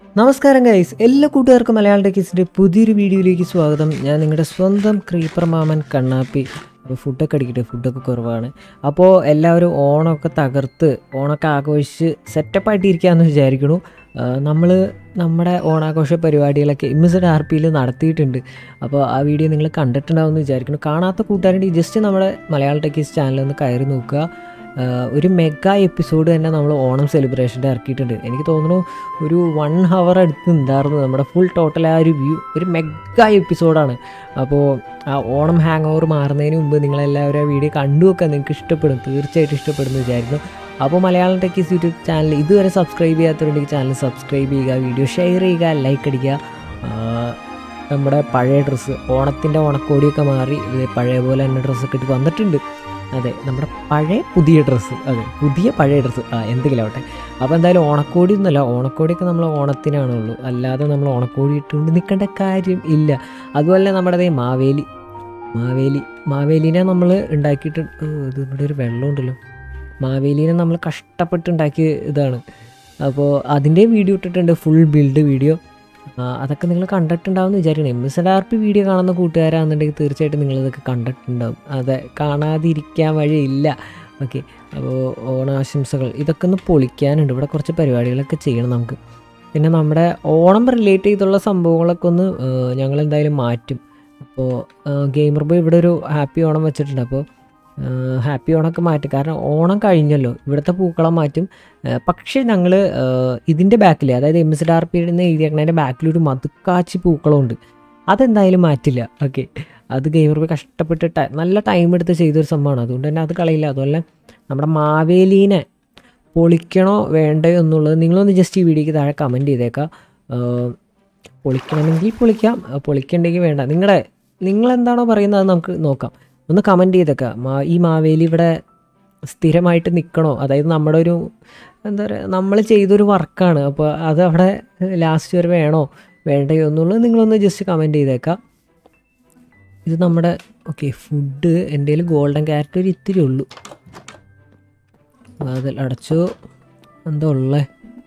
നമസ്കാരം ഗൈസ് എല്ലാ കൂട്ടുകാർക്കും മലയാളം ടെക്കിസിൻ്റെ പുതിയൊരു വീഡിയോയിലേക്ക് സ്വാഗതം ഞാൻ നിങ്ങളുടെ സ്വന്തം ക്രീപ്പർ മാമൻ കണ്ണാപ്പി അപ്പോൾ ഫുഡൊക്കെ അടിക്കട്ടെ ഫുഡൊക്കെ കുറവാണ് അപ്പോൾ എല്ലാവരും ഓണമൊക്കെ തകർത്ത് ഓണമൊക്കെ ആഘോഷിച്ച് സെറ്റപ്പായിട്ട് ഇരിക്കാമെന്ന് വിചാരിക്കണു നമ്മൾ നമ്മുടെ ഓണാഘോഷ പരിപാടികളൊക്കെ ഇമ്മിസഡ് ആർ പിയിൽ നടത്തിയിട്ടുണ്ട് അപ്പോൾ ആ വീഡിയോ നിങ്ങൾ കണ്ടിട്ടുണ്ടാവുമെന്ന് വിചാരിക്കുന്നു കാണാത്ത കൂട്ടുകാരുണ്ടെങ്കിൽ ജസ്റ്റ് നമ്മുടെ മലയാളം ടെക്കീസ് ചാനൽ ഒന്ന് കയറി നോക്കുക ആഹ് ഒരു മെഗാ എപ്പിസോഡ് തന്നെ നമ്മൾ ഓണം സെലിബ്രേഷൻ്റെ ഇറക്കിയിട്ടുണ്ട് എനിക്ക് തോന്നുന്നു ഒരു വൺ ഹവർ അടുത്ത് ഉണ്ടായിരുന്നു നമ്മുടെ ഫുൾ ടോട്ടൽ ആ ഒരു വ്യൂ ഒരു മെഗാ എപ്പിസോഡാണ് അപ്പോൾ ആ ഓണം ഹാങ് ഓവർ മാറുന്നതിന് മുമ്പ് നിങ്ങളെല്ലാവരും ആ വീഡിയോ കണ്ടു വെക്കാൻ നിങ്ങൾക്ക് ഇഷ്ടപ്പെടും തീർച്ചയായിട്ടും ഇഷ്ടപ്പെടുന്നു വിചാരിക്കുന്നു അപ്പോൾ മലയാളം ടെക്കീസ് യൂട്യൂബ് ചാനൽ ഇതുവരെ സബ്സ്ക്രൈബ് ചെയ്യാത്തവരുണ്ടെങ്കിൽ ചാനൽ സബ്സ്ക്രൈബ് ചെയ്യുക വീഡിയോ ഷെയർ ചെയ്യുക ലൈക്ക് അടിക്കുക ആഹ് നമ്മുടെ പഴയ ഡ്രസ്സ് ഓണത്തിൻ്റെ ഓണക്കോടിയൊക്കെ മാറി ഇത് പഴയ പോലെ തന്നെ ഡ്രസ്സൊക്കെ ഇട്ട് വന്നിട്ടുണ്ട് അതെ നമ്മുടെ പഴയ പുതിയ ഡ്രസ്സ് അതെ പുതിയ പഴയ ഡ്രസ്സ് ആ എന്തെങ്കിലും ആവട്ടെ അപ്പോൾ എന്തായാലും ഓണക്കോടി ഒന്നുമല്ല ഓണക്കോടിയൊക്കെ നമ്മൾ ഓണത്തിനാണുള്ളൂ അല്ലാതെ നമ്മൾ ഓണക്കോടി ഇട്ടുകൊണ്ട് നിൽക്കേണ്ട കാര്യം ഇല്ല അതുപോലെ തന്നെ നമ്മുടെ ദേ മാവേലി മാവേലി മാവേലിനെ നമ്മൾ ഉണ്ടാക്കിയിട്ട് ഓ, ഇത് ഇവിടെ ഒരു വെള്ളമുണ്ടല്ലോ മാവേലിനെ നമ്മൾ കഷ്ടപ്പെട്ട് ഉണ്ടാക്കിയ ഇതാണ് അപ്പോൾ അതിൻ്റെ വീഡിയോ ഇട്ടിട്ടുണ്ട് ഫുൾ ബിൽഡ് വീഡിയോ ആ, അതൊക്കെ നിങ്ങൾ കണ്ടിട്ടുണ്ടാവും എന്ന് വിചാരിക്കണം M S L R P video കാണുന്ന കൂട്ടുകാരാണെന്നുണ്ടെങ്കിൽ തീർച്ചയായിട്ടും നിങ്ങളിതൊക്കെ കണ്ടിട്ടുണ്ടാവും അതെ കാണാതിരിക്കാൻ വഴിയില്ല ഓക്കെ അപ്പോൾ ഓണാശംസകൾ ഇതൊക്കെ ഒന്ന് പൊളിക്കാനുണ്ട് ഇവിടെ കുറച്ച് പരിപാടികളൊക്കെ ചെയ്യണം നമുക്ക് പിന്നെ നമ്മുടെ ഓണം റിലേറ്റ് ചെയ്തുള്ള സംഭവങ്ങളൊക്കെ ഒന്ന് ഞങ്ങൾ എന്തായാലും മാറ്റും അപ്പോൾ ഗെയിമർ ബോയ് ഇവിടെ ഒരു ഹാപ്പി ഓണം വെച്ചിട്ടുണ്ട് അപ്പോൾ ഹാപ്പി ഓണമൊക്കെ മാറ്റും കാരണം ഓണം കഴിഞ്ഞല്ലോ ഇവിടുത്തെ പൂക്കളം മാറ്റും ആ, പക്ഷേ ഞങ്ങൾ ഇതിൻ്റെ ബാക്കിൽ അതായത് എം എസ് ആർ പി എന്ന് എഴുതിയേക്കണതിൻ്റെ ബാക്കിൽ ഒരു മതുക്കാച്ചി പൂക്കളമുണ്ട് അതെന്തായാലും മാറ്റില്ല ഓക്കെ അത് ഗെയിമർ പോയി കഷ്ടപ്പെട്ട് ട- നല്ല ടൈം എടുത്ത് ചെയ്തൊരു സംഭവമാണ് അതുകൊണ്ട് തന്നെ അത് കളയില്ല അതുപോലെ നമ്മുടെ മാവേലീനെ പൊളിക്കണോ വേണ്ടയോ എന്നുള്ളത് നിങ്ങളൊന്ന് ജസ്റ്റ് ഈ വീഡിയോക്ക് താഴെ കമൻറ്റ് ചെയ്തേക്കാം ആ, പൊളിക്കണമെങ്കിൽ പൊളിക്കാം ആ, പൊളിക്കണ്ടെങ്കിൽ വേണ്ട നിങ്ങളുടെ നിങ്ങളെന്താണോ പറയുന്നത് അത് നമുക്ക് നോക്കാം ഒന്ന് കമൻറ്റ് ചെയ്തേക്കാം മാ ഈ മാവേലി ഇവിടെ സ്ഥിരമായിട്ട് നിൽക്കണോ അതായത് നമ്മുടെ ഒരു എന്താ പറയുക നമ്മൾ ചെയ്തൊരു വർക്കാണ് അപ്പോൾ അത് അവിടെ ലാസ്റ്റ് വരെ വേണോ വേണ്ടയോ എന്നുള്ളത് നിങ്ങളൊന്ന് ജസ്റ്റ് കമൻറ്റ് ചെയ്തേക്കാം ഇത് നമ്മുടെ ഓക്കെ ഫുഡ് എൻ്റെ കയ്യിൽ ഗോൾഡൻ ക്യാരറ്റ് ഒരു ഇത്തിരി ഉള്ളൂ അതിൽ അടച്ചു എന്താ ഉള്ളേ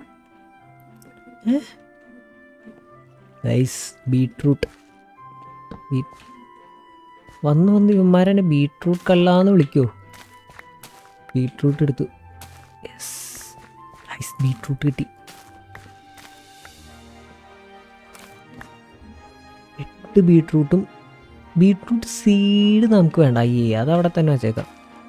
റൈസ് ബീട്രൂട്ട് ബീറ്റ് വന്ന് വന്ന് ഇവന്മാരെന്നെ ബീട്രൂട്ട് കല്ലാന്ന് വിളിക്കുമോ ബീട്രൂട്ട് എടുത്തു യെസ് നൈസ് ബീട്രൂട്ട് കിട്ടി എട്ട് ബീട്രൂട്ടും ബീട്രൂട്ട് സീഡ് നമുക്ക് വേണ്ട അയ്യേ അതവിടെ തന്നെ വെച്ചേക്കാം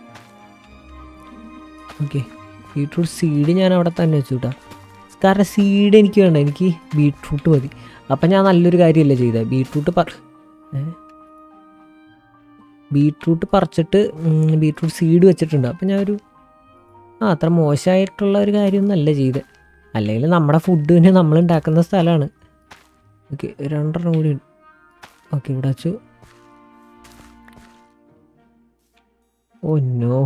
ഓക്കെ ബീട്രൂട്ട് സീഡ് ഞാൻ അവിടെ തന്നെ വെച്ചു കേട്ടോ കാരണം സീഡ് എനിക്ക് വേണ്ട എനിക്ക് ബീട്രൂട്ട് മതി അപ്പം ഞാൻ നല്ലൊരു കാര്യമല്ലേ ചെയ്തത് ബീട്രൂട്ട് പറ ഏ? ബീട്രൂട്ട് പറിച്ചിട്ട് ഉം, ബീട്രൂട്ട് സീഡ് വെച്ചിട്ടുണ്ട് അപ്പം ഞാൻ ഒരു ആ അത്ര മോശമായിട്ടുള്ള ഒരു കാര്യമൊന്നുമല്ല ചെയ്തത് അല്ലെങ്കിൽ നമ്മുടെ ഫുഡിന് നമ്മൾ ഉണ്ടാക്കുന്ന സ്ഥലമാണ് ഓക്കെ രണ്ടെണ്ണം കൂടി ഉണ്ട് ഓക്കെ ഇവിടെ വെച്ചു ഓ നോ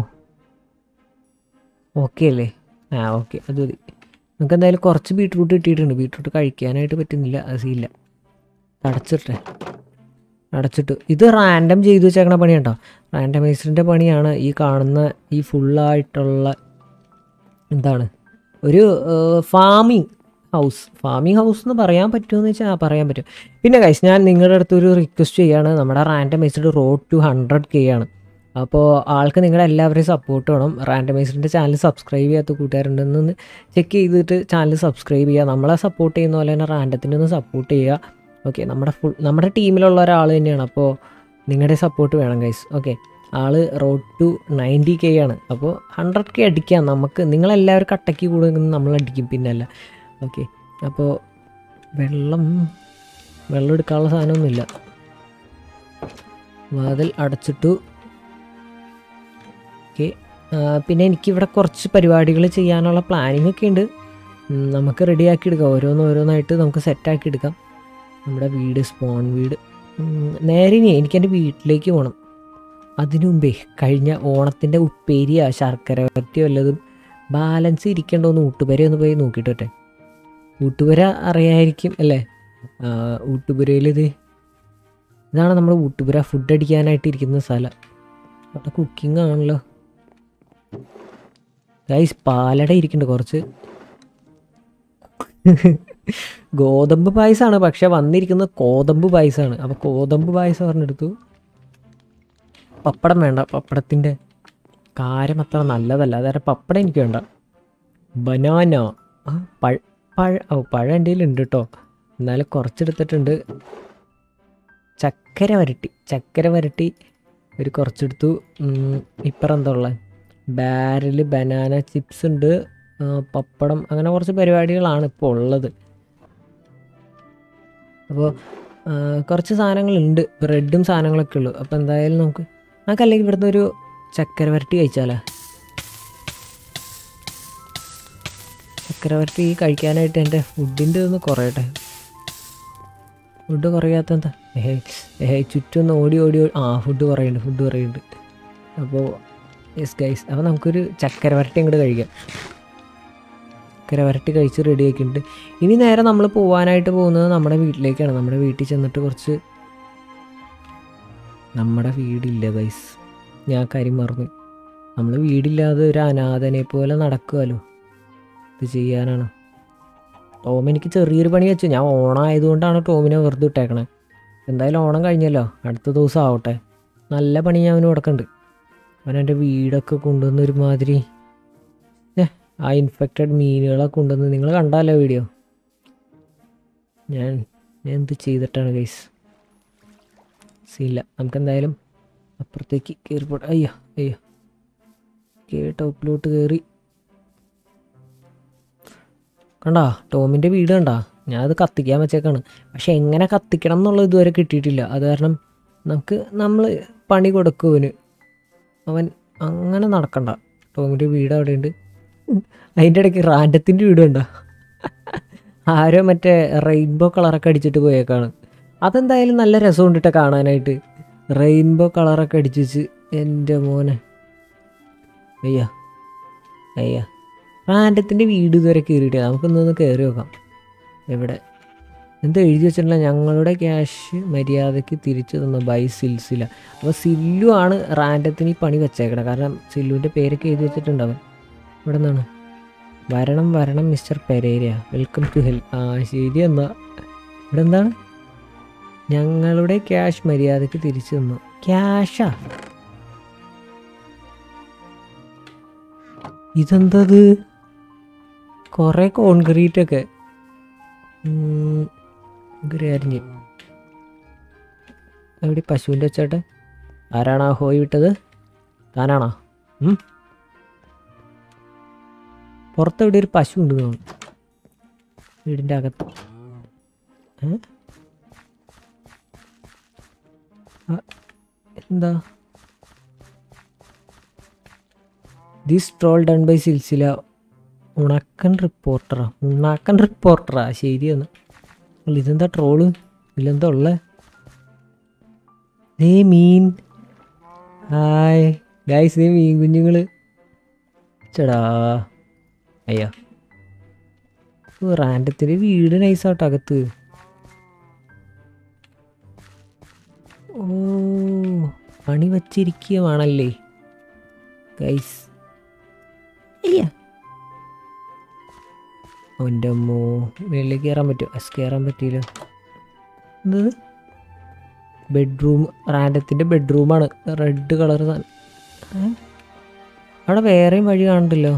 ഓക്കെ അല്ലേ ആ ഓക്കെ അത് മതി നമുക്ക് എന്തായാലും കുറച്ച് ബീട്രൂട്ട് കിട്ടിയിട്ടുണ്ട് ബീട്രൂട്ട് കഴിക്കാനായിട്ട് പറ്റുന്നില്ല അത് ഇല്ല അടച്ചിട്ടെ അടച്ചിട്ടു ഇത് റാൻഡം ചെയ്തു വെച്ചേക്കണ പണിയുണ്ടോ റാൻഡമൈസറിൻ്റെ പണിയാണ് ഈ കാണുന്ന ഈ ഫുള്ളായിട്ടുള്ള എന്താണ് ഒരു ഫാമിംഗ് ഹൗസ് ഫാമിംഗ് ഹൗസ് എന്ന് പറയാൻ പറ്റുമെന്ന് വെച്ചാൽ ആ പറയാൻ പറ്റും പിന്നെ കൈസ് ഞാൻ നിങ്ങളുടെ അടുത്ത് ഒരു റിക്വസ്റ്റ് ചെയ്യാണ് നമ്മുടെ randomised road to hundred K ആണ് അപ്പോൾ ആൾക്ക് നിങ്ങളുടെ എല്ലാവരെയും സപ്പോർട്ട് വേണം റാൻഡമൈസറിൻ്റെ ചാനൽ സബ്സ്ക്രൈബ് ചെയ്യാത്ത കൂട്ടുകാരുണ്ടെന്ന് ചെക്ക് ചെയ്തിട്ട് ചാനൽ സബ്സ്ക്രൈബ് ചെയ്യുക നമ്മളെ സപ്പോർട്ട് ചെയ്യുന്ന പോലെ തന്നെ റാൻഡത്തിൻ്റെ ഒന്ന് സപ്പോർട്ട് ചെയ്യുക ഓക്കെ നമ്മുടെ ഫുൾ നമ്മുടെ ടീമിലുള്ള ഒരാൾ തന്നെയാണ് അപ്പോൾ നിങ്ങളുടെ സപ്പോർട്ട് വേണം ഗൈസ് ഓക്കെ ആള് റോഡ് ടു നയൻറ്റി കെ ആണ് അപ്പോൾ ഹൺഡ്രഡ് കെ അടിക്കാം നമുക്ക് നിങ്ങളെല്ലാവരും കട്ടയ്ക്ക് കൂടെ നിന്ന് നമ്മൾ അടിക്കും പിന്നല്ല ഓക്കെ അപ്പോൾ വെള്ളം വെള്ളം എടുക്കാനുള്ള സാധനമൊന്നുമില്ല വാതിൽ അടച്ചിട്ടു ഓക്കെ പിന്നെ എനിക്കിവിടെ കുറച്ച് പരിപാടികൾ ചെയ്യാനുള്ള പ്ലാനിങ് ഒക്കെ ഉണ്ട് ഉം, നമുക്ക് റെഡിയാക്കി എടുക്കാം ഓരോന്ന് ഓരോന്നായിട്ട് നമുക്ക് സെറ്റാക്കി എടുക്കാം നമ്മുടെ വീട് സ്പോൺ വീട് ഉം, നേരെ ഇനി എനിക്ക് എൻ്റെ വീട്ടിലേക്ക് പോകണം അതിനു മുമ്പേ കഴിഞ്ഞ ഓണത്തിൻ്റെ ഉപ്പേരിയ ശർക്കര വരട്ടിയോ വല്ലതും ബാലൻസ് ഇരിക്കണ്ടോന്ന് ഊട്ടുപുര ഒന്ന് പോയി നോക്കിയിട്ട് വരട്ടെ ഊട്ടുപുര അറിയായിരിക്കും അല്ലേ ആ, ഊട്ടുപുരയിൽ ഇത് ഇതാണ് നമ്മുടെ ഊട്ടുപുര ഫുഡ് അടിക്കാനായിട്ട് ഇരിക്കുന്ന സ്ഥലം അവിടെ കുക്കിംഗ് ആണല്ലോ ഗൈസ് പാലട ഇരിക്കുന്നുണ്ട് കുറച്ച് ഗോതമ്പ് പായസമാണ് പക്ഷെ വന്നിരിക്കുന്നത് കോതമ്പ് പായസമാണ് അപ്പോൾ കോതമ്പ് പായസം പറഞ്ഞെടുത്തു പപ്പടം വേണ്ട പപ്പടത്തിൻ്റെ കാരം അത്ര നല്ലതല്ല അതായത് പപ്പടം എനിക്ക് വേണ്ട ബനാന ആ, പഴ പഴ ഓ പഴം എൻ്റെ കയ്യിലുണ്ട് കേട്ടോ എന്നാലും കുറച്ചെടുത്തിട്ടുണ്ട് ചക്കര വരട്ടി ചക്കര വരട്ടി ഒരു കുറച്ചെടുത്തു ഉം, ഇപ്പറം എന്താ ഉള്ളത് ബാരൽ ബനാന ചിപ്സ് ഉണ്ട് ആ, പപ്പടം അങ്ങനെ കുറച്ച് പരിപാടികളാണ് ഇപ്പോൾ ഉള്ളത് അപ്പോൾ കുറച്ച് സാധനങ്ങളുണ്ട് ബ്രെഡും സാധനങ്ങളൊക്കെ ഉള്ളു അപ്പോൾ എന്തായാലും നമുക്ക് നമുക്ക് അല്ലെങ്കിൽ ഇവിടുന്ന് ഒരു ചക്കര വരട്ടി കഴിച്ചാലോ ചക്കര വരട്ടി കഴിക്കാനായിട്ട് എൻ്റെ ഫുഡിൻ്റെ ഒന്ന് കുറയട്ടെ ഫുഡ് കുറയാത്ത എന്താ ഏഹേ ഏഹേ ചുറ്റും ഒന്ന് ഓടി ഓടി ഓടി- ആ ഫുഡ് കുറയുന്നുണ്ട് ഫുഡ് കുറയുന്നുണ്ട് അപ്പോൾ യെസ് ഗൈസ് അപ്പോൾ നമുക്കൊരു ചക്കര വരട്ടി അങ്ങോട്ട് കഴിക്കാം ചക്കര വരട്ടി കഴിച്ച് റെഡി ആക്കിയിട്ടുണ്ട് ഇനി നേരെ നമ്മൾ പോകാനായിട്ട് പോകുന്നത് നമ്മുടെ വീട്ടിലേക്കാണ് നമ്മുടെ വീട്ടിൽ ചെന്നിട്ട് കുറച്ച് നമ്മുടെ വീടില്ല ഗൈസ് ഞാൻ കാര്യം മറന്നു നമ്മൾ വീടില്ലാതെ ഒരു അനാഥനെ പോലെ നടക്കുമല്ലോ ഇത് ചെയ്യാനാണ് ടോം എനിക്ക് ചെറിയൊരു പണി വെച്ചു ഞാൻ ഓണം ആയതുകൊണ്ടാണ് ടോമിനെ വെറുതെ ഇട്ടേക്കണേ എന്തായാലും ഓണം കഴിഞ്ഞല്ലോ അടുത്ത ദിവസം ആവട്ടെ നല്ല പണി ഞാൻ അവന് കൊടുക്കണ്ട് അവൻ എൻ്റെ വീടൊക്കെ കൊണ്ടുവന്ന് ഒരുമാതിരി ഏ ആ ഇൻഫെക്റ്റഡ് മീനുകളൊക്കെ കൊണ്ടുവന്ന് നിങ്ങൾ കണ്ടല്ലോ വീഡിയോ ഞാൻ ഞാൻ എന്ത് ചെയ്തിട്ടാണ് ഗൈസ് സീല്ല നമുക്ക് എന്തായാലും അപ്പുറത്തേക്ക് കയറിപ്പോട്ടെ അയ്യോ അയ്യോ കേ ടോപ്പിലോട്ട് കയറി കണ്ടാ ടോമിൻ്റെ വീട് കണ്ടാ ഞാനത് കത്തിക്കാൻ വെച്ചേക്കാണ് പക്ഷെ എങ്ങനെ കത്തിക്കണം എന്നുള്ളത് ഇതുവരെ കിട്ടിയിട്ടില്ല അത് കാരണം നമുക്ക് നമ്മൾ പണി കൊടുക്കുവന് അവൻ അങ്ങനെ നടക്കണ്ട ടോമിൻ്റെ വീട് അവിടെയുണ്ട് അതിൻ്റെ ഇടയ്ക്ക് റാൻഡത്തിൻ്റെ വീട് കണ്ട ആരോ മറ്റേ റെയിൻബോ കളറൊക്കെ അടിച്ചിട്ട് പോയേക്കാണ് അതെന്തായാലും നല്ല രസമുണ്ട് ട്ടോ കാണാനായിട്ട് റെയിൻബോ കളറൊക്കെ അടിച്ച് വെച്ച് എൻ്റെ മോനെ അയ്യ അയ്യ റാൻഡത്തിൻ്റെ വീട് ഇതുവരെ കയറിയിട്ടില്ല നമുക്കൊന്നൊന്ന് കയറി നോക്കാം എവിടെ എന്താ എഴുതി വെച്ചിട്ടില്ല ഞങ്ങളുടെ ക്യാഷ് മര്യാദയ്ക്ക് തിരിച്ചു തന്നു ബൈ സിൽസില അപ്പോൾ സില്ലു ആണ് റാൻഡത്തിന് ഈ പണി വെച്ചേക്കണം കാരണം സില്ലുവിൻ്റെ പേരൊക്കെ എഴുതി വെച്ചിട്ടുണ്ട് അവൻ ഇവിടെ നിന്നാണ് വരണം വരണം mister Perera welcome to hell ആ ശരി എന്നാ ഇവിടെ എന്താണ് ഞങ്ങളുടെ ക്യാഷ് മര്യാദയ്ക്ക് തിരിച്ചു തന്നു ക്യാഷാ ഇതെന്തത് കുറേ കോൺക്രീറ്റ് ഒക്കെ അരിഞ്ഞ് എവിടെ പശുവിൻ്റെ വെച്ചേട്ടെ ആരാണാ ഹോയ് വിട്ടത് താനാണോ ഉം? പുറത്തെവിടെ ഒരു പശു ഉണ്ട് തോന്നുന്നു വീടിൻ്റെ അകത്ത് ഏ? ആ, എന്താ this troll done by Silsila ഉണക്കൻ റിപ്പോർട്ടറാ ഉണക്കൻ റിപ്പോർട്ടറാ ശരിയെന്ന് അല്ല, ഇതെന്താ ട്രോള് ഇതിലെന്താ ഉള്ളേ ദേ മീൻ ഹായ് ഗൈസ് ദേ മീൻ കുഞ്ഞുങ്ങൾ ചേടാ അയ്യോ ഓ റാൻഡത്തിൻ്റെ വീട് നൈസാട്ടോ അകത്ത് ഓ പണി വച്ചിരിക്കുകയാണല്ലേ ഗൈസ് അയ്യ അവൻ്റെ അമ്മോ മേളിലേക്ക് കയറാൻ പറ്റുമോ എസ് കയറാൻ പറ്റിയില്ല എന്ത് ബെഡ്റൂം റാൻഡത്തിൻ്റെ ബെഡ്റൂമാണ് റെഡ് കളർ അവിടെ വേറെയും വഴി കാണണ്ടല്ലോ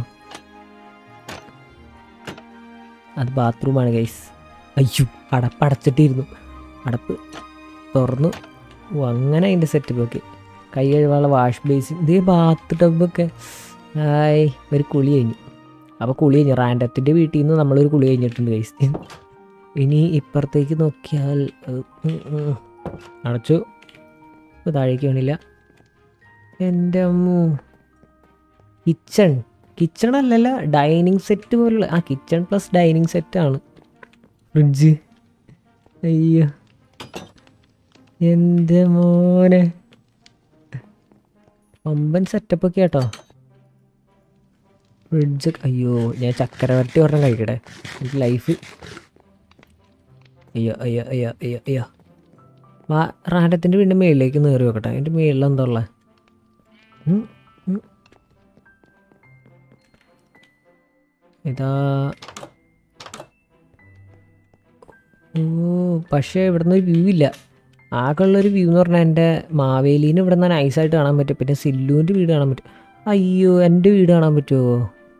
അത് ബാത്റൂമാണ് ഗൈസ് അയ്യോ അടപ്പ് അടച്ചിട്ടിരുന്നു അടപ്പ് തുറന്നു ഓ അങ്ങനെ അതിൻ്റെ സെറ്റപ്പ് ഒക്കെ കൈ കഴുകാനുള്ള വാഷ് ബേസിൻ ഇതേ ബാത്ത് ടബൊക്കെ ഹായ് ഒരു കുളി കഴിഞ്ഞു അപ്പോൾ കുളി കഴിഞ്ഞു റാൻഡത്തിൻ്റെ വീട്ടിൽ നിന്ന് നമ്മളൊരു കുളി കഴിഞ്ഞിട്ടുണ്ട് ഗൈസ് ഇനി ഇപ്പുറത്തേക്ക് നോക്കിയാൽ അത് ഉം ഉം. അടച്ചു ഇപ്പൊ താഴേക്ക് വേണില്ല എൻ്റെ അമ്മു കിച്ചൺ കിച്ചൺ അല്ലല്ല ഡൈനിങ് സെറ്റ് പോലുള്ള ആ കിച്ചൺ പ്ലസ് ഡൈനിങ് സെറ്റാണ് ഫ്രിഡ്ജ് അയ്യോ എൻ്റെ മോനെ പമ്പൻ സെറ്റപ്പ് ഒക്കെ കേട്ടോ ഫ്രിഡ്ജ് അയ്യോ ഞാൻ ചക്കരവരട്ടി ഒരെണ്ണം കഴിക്കട്ടെ എനിക്ക് ലൈഫ് അയ്യോ അയ്യോ അയ്യോ അയ്യോ അയ്യോ വാ റാൻഡത്തിൻ്റെ വീടിൻ്റെ മേളിലേക്ക് നേറി വെക്കട്ടെ അതിൻ്റെ മേളിൽ എന്താ ഉള്ളത് ഇതാ പക്ഷേ ഇവിടുന്ന് ഒരു വ്യൂ ഇല്ല ആകെയുള്ളൊരു വ്യൂ എന്ന് പറഞ്ഞാൽ എൻ്റെ മാവേലീനെ ഇവിടെ നിന്ന് നൈസായിട്ട് കാണാൻ പറ്റും പിന്നെ സില്ലുവിൻ്റെ വീട് കാണാൻ പറ്റും അയ്യോ എൻ്റെ വീട് കാണാൻ പറ്റുമോ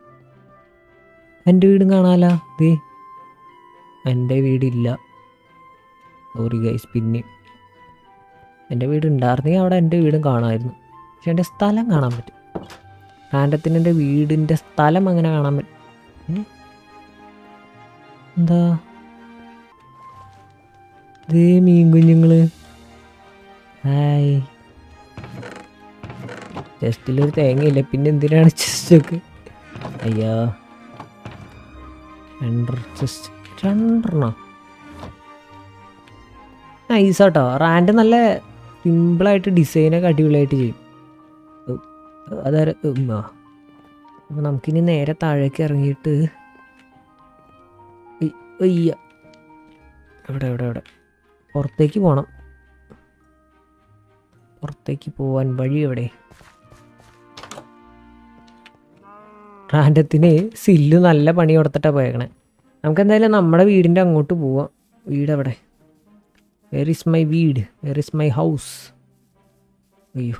എൻ്റെ വീടും കാണാലോ ദേ എൻ്റെ വീടില്ല സോറി ഗൈസ് പിന്നെ എൻ്റെ വീട് ഉണ്ടായിരുന്നെങ്കിൽ അവിടെ എൻ്റെ വീടും കാണാമായിരുന്നു പക്ഷെ എൻ്റെ സ്ഥലം കാണാൻ പറ്റും റാൻഡത്തിന് എൻ്റെ വീടിൻ്റെ സ്ഥലം അങ്ങനെ കാണാൻ പറ്റും ഏ? എന്താ ദേ മീൻ കുഞ്ഞുങ്ങള് ഹായ് ചെസ്റ്റിലൊരു തേങ്ങയില്ല പിന്നെ എന്തിനാണ് ചെസ്റ്റൊക്കെ അയ്യോ രണ്ട് ചെസ്റ്റ് രണ്ടെണ്ണോ നൈസാട്ടോ റാൻഡ് നല്ല സിമ്പിളായിട്ട് ഡിസൈനൊക്കെ അടിപൊളിയായിട്ട് ചെയ്യും അതായത് അപ്പോൾ നമുക്കിനി നേരെ താഴേക്ക് ഇറങ്ങിയിട്ട് ഉയ്, ഉയ്യ എവിടെ എവിടെ എവിടെ പുറത്തേക്ക് പോകണം പുറത്തേക്ക് പോവാൻ വഴി എവിടെ റാൻഡത്തിന് സില്ല് നല്ല പണി കൊടുത്തിട്ടാണ് പോയേക്കണേ നമുക്ക് എന്തായാലും നമ്മുടെ വീടിൻ്റെ അങ്ങോട്ട് പോവാം വീട് എവിടെ വെർ ഇസ് മൈ വീട് വെർ ഇസ് മൈ ഹൗസ് അയ്യോ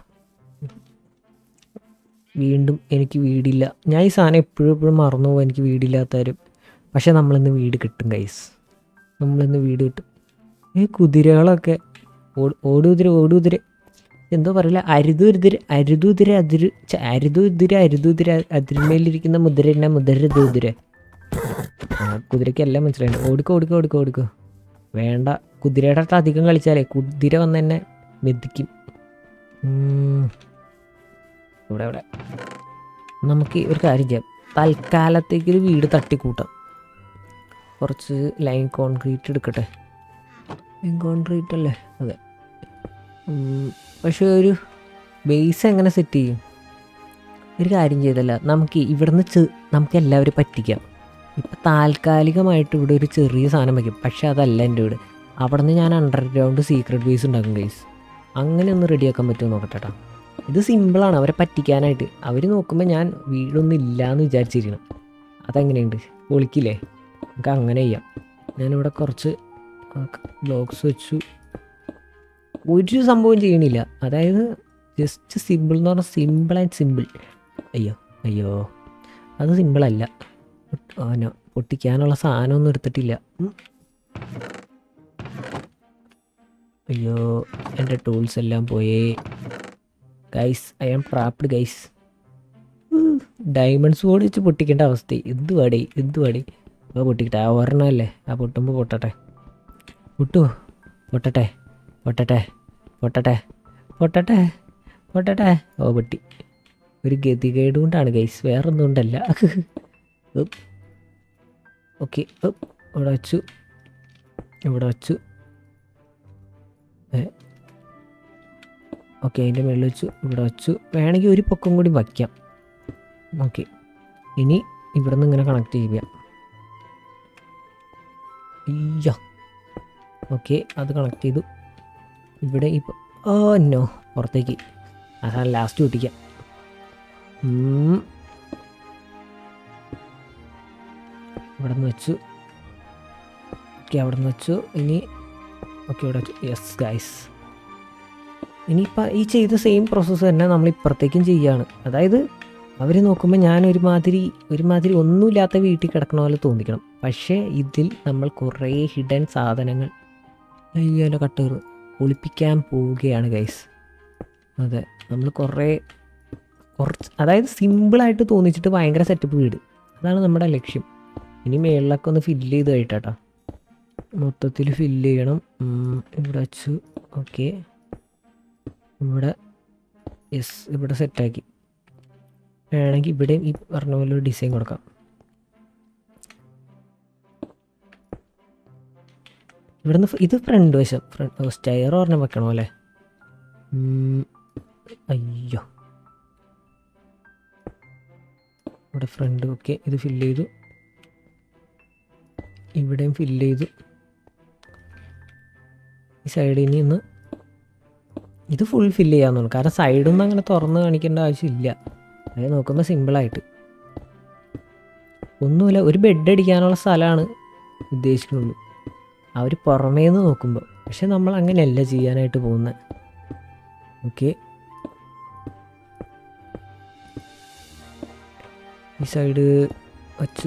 വീണ്ടും എനിക്ക് വീടില്ല ഞാൻ ഈ സാധനം എപ്പോഴും എപ്പോഴും മറന്നു പോകും എനിക്ക് വീടില്ലാത്തവരും പക്ഷെ നമ്മളിന്ന് വീട് കിട്ടും ഗൈസ് നമ്മളിന്ന് വീട് കിട്ടും ഈ കുതിരകളൊക്കെ ഓട് ഓടുകുതിര ഓടുകുതിര എന്തോ പറയില്ല അരുതുതിര അരുതുതിര അതിര് ഛെ, അരുതുതിര അരുതുതിര അതിരുമേലിരിക്കുന്ന മുതിര എന്നെ മുതിര ദൂതിര ആ കുതിരയ്ക്ക് എല്ലാം മനസ്സിലായി ഓടിക്കോ ഓടിക്കോ ഓടിക്കോ ഓടിക്കോ വേണ്ട കുതിരയുടെ അടുത്ത് അധികം കളിച്ചാലേ കുതിര വന്ന് എന്നെ മെതിക്കും ഉം. ഇവിടെ ഇവിടെ നമുക്ക് ഒരു കാര്യം ചെയ്യാം തൽക്കാലത്തേക്ക് ഒരു വീട് തട്ടിക്കൂട്ടാം കുറച്ച് ലൈൻ കോൺക്രീറ്റ് എടുക്കട്ടെ ലൈൻ കോൺക്രീറ്റ് അല്ലേ അതെ ഉം, പക്ഷേ ഒരു ബേസ് എങ്ങനെ സെറ്റ് ചെയ്യും ഒരു കാര്യം ചെയ്തല്ല നമുക്ക് ഇവിടുന്ന് ചെ നമുക്ക് എല്ലാവരും പറ്റിക്കാം ഇപ്പം താൽക്കാലികമായിട്ട് ഇവിടെ ഒരു ചെറിയ സാധനം വയ്ക്കും പക്ഷെ അതല്ല എൻ്റെ വീട് അവിടെ നിന്ന് ഞാൻ അണ്ടർഗ്രൗണ്ട് സീക്രട്ട് ബേസ് ഉണ്ടാക്കും ഗൈസ് അങ്ങനെ ഒന്ന് റെഡിയാക്കാൻ പറ്റുമോ നോക്കട്ടെ കേട്ടോ ഇത് സിമ്പിളാണ് അവരെ പറ്റിക്കാനായിട്ട് അവർ നോക്കുമ്പോൾ ഞാൻ വീടൊന്നും ഇല്ലയെന്ന് വിചാരിച്ചിരിക്കണം അതെങ്ങനെയുണ്ട് പൊളിക്കില്ലേ നമുക്ക് അങ്ങനെ ചെയ്യാം ഞാനിവിടെ കുറച്ച് ബ്ലോഗ്സ് വെച്ചു ഒരു സംഭവം ചെയ്യണില്ല അതായത് ജസ്റ്റ് സിമ്പിൾ എന്ന് പറഞ്ഞാൽ സിമ്പിൾ ആൻഡ് സിമ്പിൾ അയ്യോ അയ്യോ അത് സിമ്പിളല്ല ആനോ പൊട്ടിക്കാനുള്ള സാധനമൊന്നും എടുത്തിട്ടില്ല ഉം. അയ്യോ എൻ്റെ ടൂൾസ് എല്ലാം പോയേ guys I am trapped guys diamonds board വെച്ച് പൊട്ടിക്കേണ്ട അവസ്ഥ എന്ത് പാടി എന്ത് പാടി അപ്പോൾ പൊട്ടിക്കട്ടെ ആ ഒരെണ്ണമല്ലേ ആ പൊട്ടുമ്പോൾ പൊട്ടട്ടെ പൊട്ടുമോ പൊട്ടട്ടെ പൊട്ടട്ടെ പൊട്ടട്ടെ പൊട്ടട്ടെ പൊട്ടട്ടെ ഓ പൊട്ടി ഒരു ഗതികേട് കൊണ്ടാണ് ഗൈസ് വേറൊന്നും കൊണ്ടല്ല ഓക്കെ ഇവിടെ വച്ചു ഇവിടെ വച്ചു ഏ ഓക്കെ അതിൻ്റെ മുകളിൽ വെച്ചു ഇവിടെ വെച്ചു വേണമെങ്കിൽ ഒരു പൊക്കം കൂടി വയ്ക്കാം ഓക്കെ ഇനി ഇവിടെ നിന്ന് ഇങ്ങനെ കണക്ട് ചെയ്യാം അയ്യോ ഓക്കെ അത് കണക്ട് ചെയ്തു ഇവിടെ ഇപ്പോൾ ഓ നോ പുറത്തേക്ക് അതാണ് ലാസ്റ്റ് പൊട്ടിക്കാം ഉം. ഇവിടെ നിന്ന് വെച്ചു ഓക്കെ അവിടെ നിന്ന് വെച്ചു ഇനി ഓക്കെ ഇവിടെ വെച്ചു യെസ് ഗൈസ് ഇനിയിപ്പോൾ ഈ ചെയ്ത സെയിം പ്രോസസ്സ് തന്നെ നമ്മൾ ഇപ്പുറത്തേക്കും ചെയ്യുകയാണ് അതായത് അവർ നോക്കുമ്പോൾ ഞാൻ ഒരുമാതിരി ഒരുമാതിരി ഒന്നുമില്ലാത്ത വീട്ടിൽ കിടക്കണ പോലെ തോന്നിക്കണം പക്ഷേ ഇതിൽ നമ്മൾ കുറേ ഹിഡൻ സാധനങ്ങൾ അയ്യോ കട്ടേറ് ഒളിപ്പിക്കാൻ പോവുകയാണ് ഗൈസ് അതെ നമ്മൾ കുറേ കുറച്ച് അതായത് സിമ്പിളായിട്ട് തോന്നിച്ചിട്ട് ഭയങ്കര സെറ്റപ്പ് വീട് അതാണ് നമ്മുടെ ലക്ഷ്യം ഇനി മേളിലൊക്കെ ഒന്ന് ഫില്ല് ചെയ്ത് കഴിട്ടാട്ടോ മൊത്തത്തിൽ ഫില്ല് ചെയ്യണം ഉം, ഇവിടെ വെച്ചു ഓക്കെ ഇവിടെ യെസ് ഇവിടെ സെറ്റാക്കി വേണമെങ്കിൽ ഇവിടെയും ഈ പറഞ്ഞ പോലെ ഒരു ഡിസൈൻ കൊടുക്കാം ഇവിടുന്ന് ഫ- ഇത് ഫ്രണ്ട് വശം ഫ്രണ്ട് സ്റ്റയർ പറഞ്ഞ വെക്കണോ അല്ലേ ഉം, അയ്യോ ഇവിടെ ഫ്രണ്ട് ഓക്കെ ഇത് ഫില്ല് ചെയ്തു ഇവിടെയും ഫില്ല് ചെയ്തു ഈ സൈഡിൽ നിന്ന് ഇന്ന് ഇത് ഫുൾ ഫില്ല് ചെയ്യാൻ തോന്നുന്നു കാരണം സൈഡൊന്നും അങ്ങനെ തുറന്ന് കാണിക്കേണ്ട ആവശ്യമില്ല അത് നോക്കുമ്പോൾ സിമ്പിളായിട്ട് ഒന്നുമില്ല ഒരു ബെഡ് അടിക്കാനുള്ള സ്ഥലമാണ് ഉദ്ദേശിക്കുന്നുള്ളൂ അവർ പുറമേ നിന്ന് നോക്കുമ്പോൾ പക്ഷെ നമ്മൾ അങ്ങനെയല്ല ചെയ്യാനായിട്ട് പോകുന്നത് ഓക്കെ ഈ സൈഡ് വച്ച്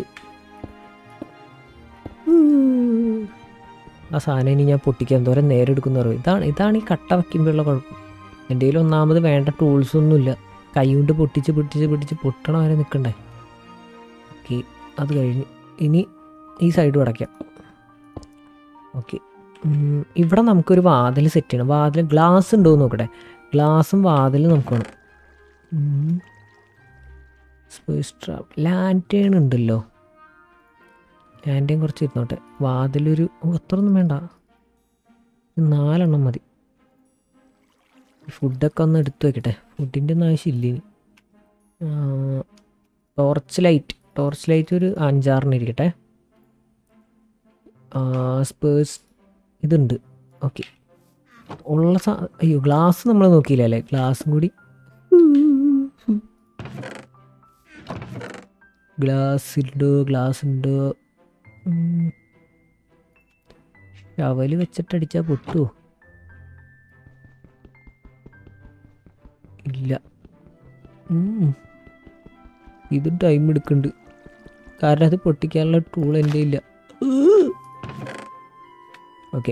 ആ സാധനം ഇനി ഞാൻ പൊട്ടിക്കാൻ എന്തോരം നേരെ എടുക്കുന്ന അറിവ് ഇതാണ് ഇതാണ് ഈ കട്ട വയ്ക്കുമ്പോഴുള്ള കുഴപ്പം എൻ്റെ കയ്യിൽ ഒന്നാമത് വേണ്ട ടൂൾസ് ഒന്നുമില്ല കൈ കൊണ്ട് പൊട്ടിച്ച് പൊട്ടിച്ച് പൊട്ടിച്ച് പൊട്ടണ വരെ നിൽക്കണ്ടേ ഓക്കെ അത് കഴിഞ്ഞ് ഇനി ഈ സൈഡ് അടയ്ക്കാം ഓക്കെ ഇവിടെ നമുക്കൊരു വാതിൽ സെറ്റ് ചെയ്യണം വാതിൽ ഗ്ലാസ് ഉണ്ടോ എന്ന് നോക്കട്ടെ ഗ്ലാസും വാതിലും നമുക്ക് വേണം ലാൻറ്റേൺ ഉണ്ടല്ലോ ലാൻറ്റേൺ കുറച്ച് ഇരുന്നോട്ടെ വാതിലൊരു ഓ, അത്രയൊന്നും വേണ്ട ഇത് നാലെണ്ണം മതി ഫുഡൊക്കെ ഒന്ന് എടുത്തു വെക്കട്ടെ ഫുഡിൻ്റെ ഒന്നും ആവശ്യമില്ല ഇനി ടോർച്ച് ലൈറ്റ് ടോർച്ച് ലൈറ്റ് ഒരു അഞ്ചാറിന് ഇരിക്കട്ടെ സ്പേഴ്സ് ഇതുണ്ട് ഓക്കെ ഉള്ള സാ അയ്യോ ഗ്ലാസ് നമ്മൾ നോക്കിയില്ല അല്ലേ ഗ്ലാസും കൂടി ഗ്ലാസ് ഉണ്ട് ഗ്ലാസ് ഉണ്ട് ഷവല് വെച്ചിട്ടടിച്ചാൽ പൊട്ടുമോ ഇല്ല ഉം. ഇത് ടൈം എടുക്കുന്നുണ്ട് കാരണം അത് പൊട്ടിക്കാനുള്ള ടൂൾ എൻ്റെ ഇല്ല ഓക്കെ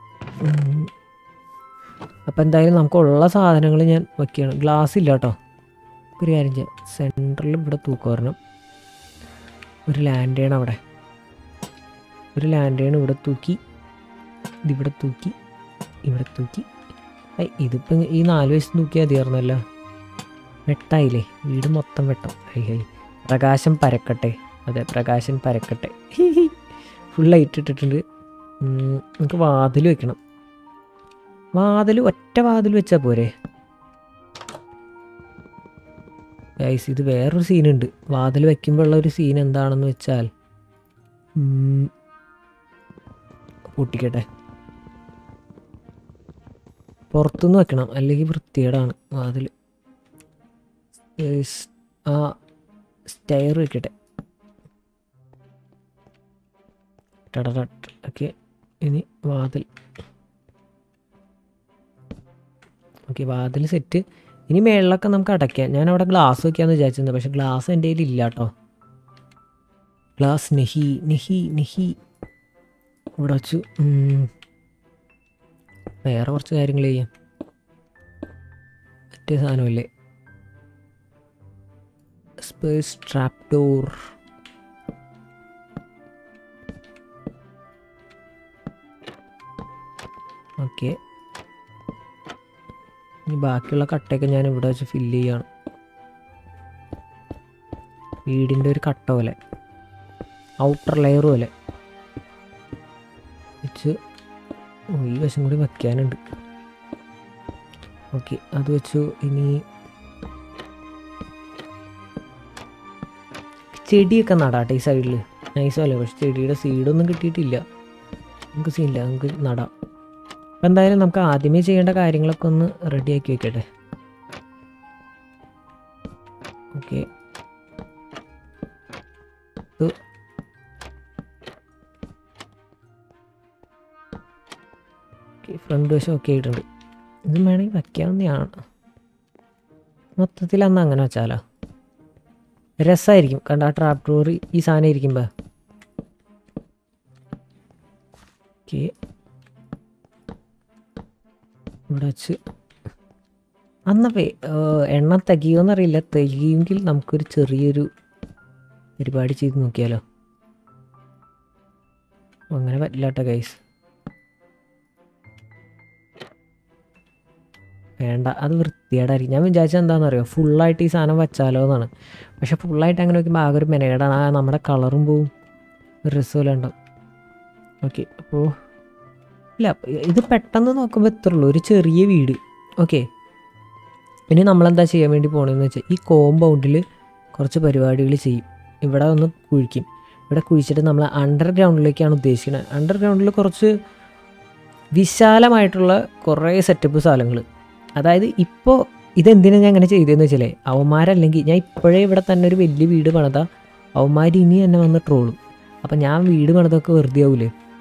അപ്പം എന്തായാലും നമുക്കുള്ള സാധനങ്ങൾ ഞാൻ വയ്ക്കുകയാണ് ഗ്ലാസ് ഇല്ല കേട്ടോ ഒരു കാര്യം ചെയ്യാം സെൻറ്ററിൽ ഇവിടെ തൂക്കം വരണം ഒരു ലാൻഡേൺ അവിടെ ഒരു ലാൻഡേൺ ഇവിടെ തൂക്കി ഇതിവിടെ തൂക്കി ഇവിടെ തൂക്കി ഐ ഇതിപ്പം ഈ നാല് വയസ്സ് തൂക്കിയാൽ മതിയായിരുന്നല്ലോ വെട്ടായില്ലേ വീട് മൊത്തം വെട്ടം ഹൈ ഹൈ പ്രകാശം പരക്കട്ടെ അതെ പ്രകാശം പരക്കട്ടെ ഫുൾ ലൈറ്റ് ഇട്ടിട്ടുണ്ട് ഉം, നമുക്ക് വാതിൽ വെക്കണം വാതിൽ ഒറ്റ വാതിൽ വെച്ചാൽ പോരെ ഗൈസ് ഇത് വേറൊരു സീനുണ്ട് വാതിൽ വെക്കുമ്പോൾ ഉള്ള ഒരു സീൻ എന്താണെന്ന് വെച്ചാൽ ഉം, പൊട്ടിക്കട്ടെ പുറത്തുനിന്ന് വെക്കണം അല്ലെങ്കിൽ വൃത്തികേടാണ് വാതിൽ ഏസ്, ആ സ്റ്റയർ വെക്കട്ടെ ഓക്കെ ഇനി വാതിൽ ഓക്കെ വാതിൽ സെറ്റ് ഇനി മേളിലൊക്കെ നമുക്ക് അടയ്ക്കാം ഞാൻ അവിടെ ഗ്ലാസ് വെക്കാമെന്ന് വിചാരിച്ചിരുന്നത് പക്ഷെ ഗ്ലാസ് എൻ്റെ കയ്യിൽ ഇല്ല കേട്ടോ ഗ്ലാസ് നെഹി നെഹി നെഹി ഇവിടെ വെച്ചു ഉം. വേറെ കുറച്ച് കാര്യങ്ങൾ ചെയ്യാം മറ്റേ സാധനമില്ലേ സ്പേസ് ട്രാപ്പ് ഡോർ ഓക്കെ ഇനി ബാക്കിയുള്ള കട്ടയൊക്കെ ഞാൻ ഇവിടെ വെച്ച് ഫില്ല് ചെയ്യാണ് വീടിൻ്റെ ഒരു കട്ട പോലെ ഔട്ടർ ലെയർ പോലെ വെച്ച് ഓ, ഈ വശം കൂടി വയ്ക്കാനുണ്ട് ഓക്കെ അത് വെച്ചു ഇനി ചെടിയൊക്കെ നടാട്ടെ ഈ സൈഡിൽ നൈസല്ലേ പക്ഷെ ചെടിയുടെ സീഡൊന്നും കിട്ടിയിട്ടില്ല നമുക്ക് സീനില്ല നമുക്ക് നടാം അപ്പം എന്തായാലും നമുക്ക് ആദ്യമേ ചെയ്യേണ്ട കാര്യങ്ങളൊക്കെ ഒന്ന് റെഡിയാക്കി വെക്കട്ടെ ഓക്കെ ഫ്രണ്ട് വശം ഒക്കെ ആയിട്ടുണ്ട് ഇത് വേണമെങ്കിൽ വയ്ക്കാവുന്നതാണ് മൊത്തത്തിൽ അന്ന് അങ്ങനെ വെച്ചാലോ രസമായിരിക്കും കണ്ട ആ ട്രാപ്പ് ഡോർ ഈ സാധനം ഇരിക്കുമ്പോൾ ഓക്കെ ഇവിടെ വെച്ച് അന്നപ്പേ എണ്ണ തികയുമെന്നറിയില്ല തികയുമെങ്കിൽ നമുക്കൊരു ചെറിയൊരു പരിപാടി ചെയ്ത് നോക്കിയാലോ അങ്ങനെ പറ്റില്ല കേട്ടോ ഗൈസ് വേണ്ട അത് വൃത്തികേടായിരിക്കും ഞാൻ വിചാരിച്ചത് എന്താണെന്ന് അറിയോ ഫുള്ളായിട്ട് ഈ സാധനം വെച്ചാലോ എന്നാണ് പക്ഷെ ഫുള്ളായിട്ട് അങ്ങനെ നോക്കുമ്പോൾ ആകെ ഒരു മെനകേടാണ് ആ നമ്മുടെ കളറും പോവും ഒരു രസമല്ല ഉണ്ടാവും ഓക്കെ അപ്പോൾ ഇല്ല ഇത് പെട്ടെന്ന് നോക്കുമ്പോൾ എത്ര ഉള്ളൂ ഒരു ചെറിയ വീട് ഓക്കെ ഇനി നമ്മളെന്താ ചെയ്യാൻ വേണ്ടി പോകണമെന്ന് വെച്ചാൽ ഈ കോമ്പൗണ്ടിൽ കുറച്ച് പരിപാടികൾ ചെയ്യും ഇവിടെ ഒന്ന് കുഴിക്കും ഇവിടെ കുഴിച്ചിട്ട് നമ്മൾ അണ്ടർഗ്രൗണ്ടിലേക്കാണ് ഉദ്ദേശിക്കുന്നത് അണ്ടർഗ്രൗണ്ടിൽ കുറച്ച് വിശാലമായിട്ടുള്ള കുറേ സെറ്റപ്പ് സ്ഥലങ്ങൾ അതായത് ഇപ്പോൾ ഇതെന്തിനാണ് ഞാൻ അങ്ങനെ ചെയ്തതെന്ന് വെച്ചാലേ അവന്മാരല്ലെങ്കിൽ ഞാൻ ഇപ്പോഴേ ഇവിടെ തന്നെ ഒരു വലിയ വീട് പണിതാ അവന്മാർ ഇനി എന്നെ വന്ന് ട്രോളും അപ്പം ഞാൻ വീട് പണിതൊക്കെ വെറുതെ ആവൂലേ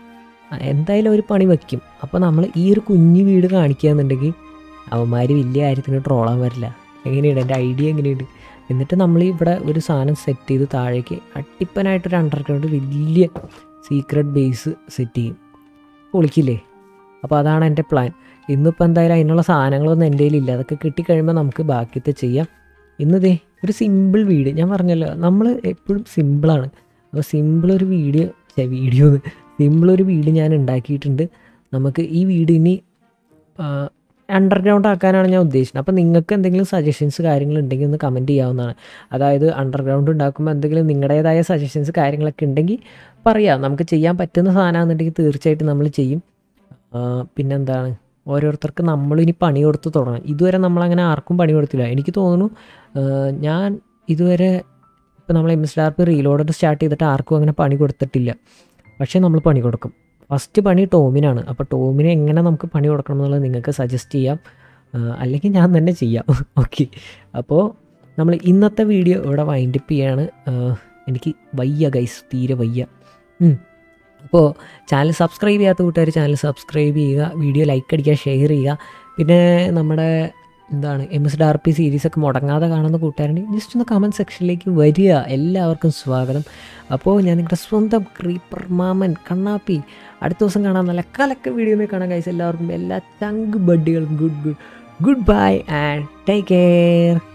എന്തായാലും ഒരു പണി വയ്ക്കും അപ്പോൾ നമ്മൾ ഈ ഒരു കുഞ്ഞു വീട് കാണിക്കുകയെന്നുണ്ടെങ്കിൽ അവന്മാർ വലിയ കാര്യത്തിന് ട്രോളാൻ വരില്ല എങ്ങനെയുണ്ട് എൻ്റെ ഐഡിയ എങ്ങനെയുണ്ട് എന്നിട്ട് നമ്മൾ ഇവിടെ ഒരു സാധനം സെറ്റ് ചെയ്ത് താഴേക്ക് അട്ടിപ്പനായിട്ടൊരു അണ്ടർഗ്രൗണ്ട് വലിയ സീക്രട്ട് ബേസ് സെറ്റ് ചെയ്യും പൊളിക്കില്ലേ അപ്പോൾ അതാണ് എൻ്റെ പ്ലാൻ ഇന്നിപ്പോൾ എന്തായാലും അതിനുള്ള സാധനങ്ങളൊന്നും എൻ്റെ കയ്യിലില്ല അതൊക്കെ കിട്ടിക്കഴിയുമ്പോൾ നമുക്ക് ബാക്കിയത്തെ ചെയ്യാം ഇന്നതേ ഒരു സിമ്പിൾ വീട് ഞാൻ പറഞ്ഞല്ലോ നമ്മൾ എപ്പോഴും സിമ്പിളാണ് അപ്പോൾ സിമ്പിൾ ഒരു വീഡിയോ വീഡിയോ സിമ്പിൾ ഒരു വീട് ഞാൻ ഉണ്ടാക്കിയിട്ടുണ്ട് നമുക്ക് ഈ വീട് ഇനി അണ്ടർഗ്രൗണ്ട് ആക്കാനാണ് ഞാൻ ഉദ്ദേശിച്ചത് അപ്പോൾ നിങ്ങൾക്ക് എന്തെങ്കിലും സജഷൻസ് കാര്യങ്ങൾ ഉണ്ടെങ്കിൽ ഒന്ന് കമൻറ്റ് ചെയ്യാവുന്നതാണ് അതായത് അണ്ടർഗ്രൗണ്ട് ഉണ്ടാക്കുമ്പോൾ എന്തെങ്കിലും നിങ്ങളുടേതായ സജഷൻസ് കാര്യങ്ങളൊക്കെ ഉണ്ടെങ്കിൽ പറയാം നമുക്ക് ചെയ്യാൻ പറ്റുന്ന സാധനമാണെന്നുണ്ടെങ്കിൽ തീർച്ചയായിട്ടും നമ്മൾ ചെയ്യും ആ, പിന്നെന്താണ് ഓരോരുത്തർക്ക് നമ്മളിനി പണി കൊടുത്ത് തുടങ്ങണം ഇതുവരെ നമ്മളങ്ങനെ ആർക്കും പണി കൊടുത്തില്ല എനിക്ക് തോന്നുന്നു ആ, ഞാൻ ഇതുവരെ ഇപ്പോൾ നമ്മൾ M S R P reload start ചെയ്തിട്ട് ആർക്കും അങ്ങനെ പണി കൊടുത്തിട്ടില്ല പക്ഷേ നമ്മൾ പണി കൊടുക്കും ഫസ്റ്റ് പണി ടോമിനാണ് അപ്പോൾ ടോമിന് എങ്ങനെ നമുക്ക് പണി കൊടുക്കണം എന്നുള്ളത് നിങ്ങൾക്ക് സജസ്റ്റ് ചെയ്യാം ആ, അല്ലെങ്കിൽ ഞാൻ തന്നെ ചെയ്യാം ഓക്കെ അപ്പോൾ നമ്മൾ ഇന്നത്തെ വീഡിയോ ഇവിടെ വൈൻഡപ്പ് ചെയ്യാണ് ആ, എനിക്ക് വയ്യ ഗൈസ് തീരെ വയ്യ ഉം. അപ്പോൾ ചാനൽ സബ്സ്ക്രൈബ് ചെയ്യാത്ത കൂട്ടുകാർ ചാനൽ സബ്സ്ക്രൈബ് ചെയ്യുക വീഡിയോ ലൈക്ക് അടിക്കുക ഷെയർ ചെയ്യുക പിന്നെ നമ്മുടെ എന്താണ് എം എസ് ഡാർ പി സീരീസൊക്കെ മുടങ്ങാതെ കാണുന്ന കൂട്ടുകാരുണ്ടെങ്കിൽ ജസ്റ്റ് ഒന്ന് കമൻറ്റ് സെക്ഷനിലേക്ക് വരിക എല്ലാവർക്കും സ്വാഗതം അപ്പോൾ ഞാൻ നിങ്ങളുടെ സ്വന്തം ക്രീപ്പർ മാമൻ കണ്ണാപ്പി അടുത്ത ദിവസം കാണാൻ നല്ല കലക്ക വീഡിയോ കാണാൻ കഴിച്ച എല്ലാവർക്കും എല്ലാ ചങ്ക് ബഡ്ഡികളും good good good bye and take care